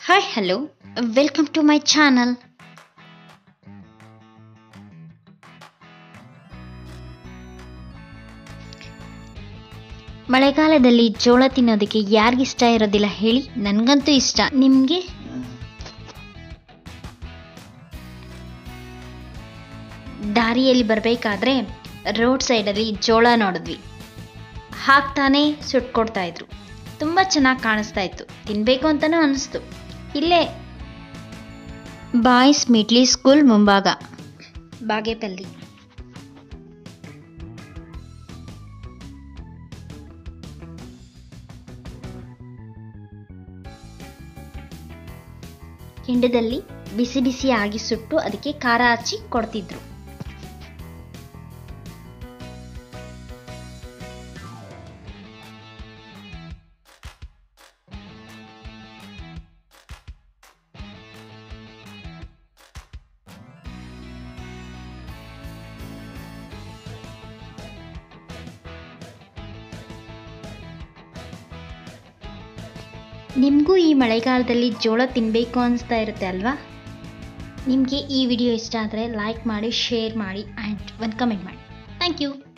Hi, hello. Welcome to my channel. ಮಳೆಗಾಲದಲ್ಲಿ ಜೋಳ ತಿನ್ನೋದಕ್ಕೆ ಯಾರಿಗಿಷ್ಟ ಇರೋದಿಲ್ಲ ಹೇಳಿ ನನಗಂತೂ ಇಷ್ಟ ನಿಮಗೆ ದಾರಿಯಲ್ಲಿ ಬರಬೇಕಾದ್ರೆ ರೋಡ್ ಸೈಡಲ್ಲಿ ಜೋಳ ನೋಡಿದ್ವಿ ಹಾಕ್ತಾನೆ ಸುಟ್ಕೊಡ್ತಾ ಇದ್ರು ತುಂಬ ಚೆನ್ನಾಗಿ ಕಾಣಿಸ್ತಾ ಇತ್ತು ತಿನ್ನಬೇಕು ಅಂತಲೂ ಅನಿಸ್ತು ಇಲ್ಲೇ ಬಾಯ್ಸ್ ಮಿಡ್ಲಿ ಸ್ಕೂಲ್ ಮುಂಭಾಗ ಬಾಗೇಪಲ್ಲಿ ಕೆಂಡದಲ್ಲಿ ಬಿಸಿ ಬಿಸಿಯಾಗಿ ಸುಟ್ಟು ಅದಕ್ಕೆ ಖಾರ ಹಚ್ಚಿ ಕೊಡ್ತಿದ್ರು ನಿಮಗೂ ಈ ಮಳೆಗಾಲದಲ್ಲಿ ಜೋಳ ತಿನ್ನಬೇಕು ಅನಿಸ್ತಾ ಇರುತ್ತೆ ಅಲ್ವಾ ನಿಮಗೆ ಈ ವಿಡಿಯೋ ಇಷ್ಟ ಆದರೆ ಲೈಕ್ ಮಾಡಿ ಶೇರ್ ಮಾಡಿ ಆ್ಯಂಡ್ ಒಂದು ಕಮೆಂಟ್ ಮಾಡಿ ಥ್ಯಾಂಕ್ ಯು